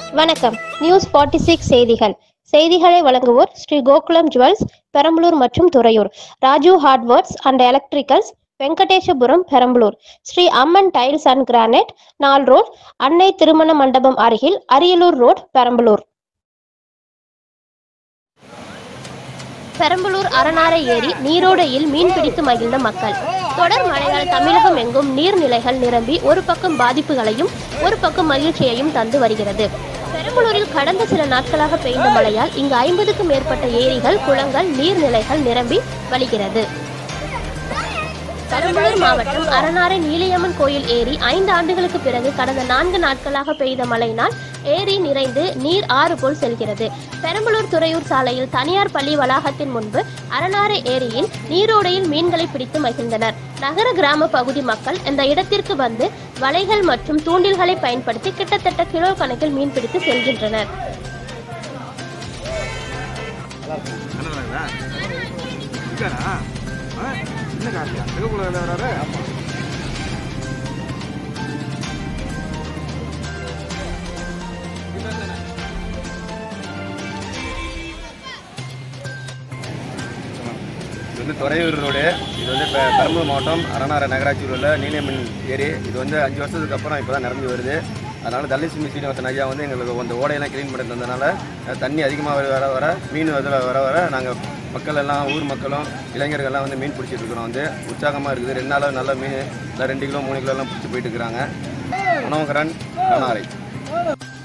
வணக்கம் news 46 six செய்திகள் செய்திகளை வழங்குவோர் ஸ்ரீ கோகுலம் ஜுவல்ஸ் பெரம்பலூர் மற்றும் Thuraiyur Raju hardwares and electricals Venkatesapuram Perambalur Sri Amman tiles and granite நால் ரோட் அன்னை திருமண மண்டபம் அருகில் அரியலூர் ரோட் பெரம்பலூர் பெரம்பலூர் அரணாரை ஏரி நீரோடையில் மீன் பிடித்து மகிழ்ந்த மக்கள் தொடர் மழையால் தமிழகம் எங்கும் நீர்நிலைகள் நிரம்பி ஒரு பக்கம் பாதிப்புகளையும் ஒரு பக்கம் மகிழ்ச்சியையும் தந்து வருகிறது பெரம்பலூரில் கடந்த சில நாட்களாக பெய்த மழையால் இங்கு ஐம்பதுக்கும் மேற்பட்ட ஏரிகள் குளங்கள் நீர்நிலைகள் நிரம்பி வழிகிறது பெரம்பலூர் மாவட்டம் அரணாரை நீலியம்மன் கோயில் ஏரி ஐந்து ஆண்டுகளுக்கு பிறகு கடந்த நான்கு நாட்களாக பெய்த மழையினால் ஏரி நிறைந்து நீர் ஆறு போல் செல்கிறது பெரம்பலூர் துறையூர் சாலையில் தனியார் பள்ளி வளாகத்தின் முன்பு அரணாரை ஏரியில் நீரோடையில் மீன்களை பிடித்து மகிழ்ந்தனர் நகர கிராம பகுதி மக்கள் இந்த இடத்திற்கு வந்து வலைகள் மற்றும் தூண்டில்களை பயன்படுத்தி கிட்டத்தட்ட கிலோ கணக்கில் மீன் பிடித்து செல்கின்றனர் என்னடா இருக்காரா என்ன காரியா சிவகுல வராரு ஆமா இது வந்து துறையூர் ரோடு இது வந்து பெ- பெரம்பலூர் மாவட்டம் அரணார நகராட்சியில் உள்ள நீலியம்மன் ஏரி இது வந்து அஞ்சு வருஷத்துக்கு அப்புறம் இப்போ தான் நிரம்பி வருது அதனால் தள்ளிசிமி சீனிவாசன் ஐயா வந்து எங்களுக்கு அந்த ஓடையெல்லாம் க்ளீன் பண்ணி தந்ததுனால அஹ், தண்ணி அதிகமாக வர வர மீன் அதில் வர வர நாங்கள் மக்கள் எல்லாம் ஊர் மக்களும் இளைஞர்கள்லாம் வந்து மீன் பிடிச்சிட்டு இருக்கிறோம் வந்து உற்சாகமாக இருக்குது ரெண்டு நாளாக நல்ல மீன் இல்லை ரெண்டு கிலோ மூணு கிலோலாம் பிடிச்சி போயிட்டு இருக்கிறாங்க மனோகரன் அரணாரை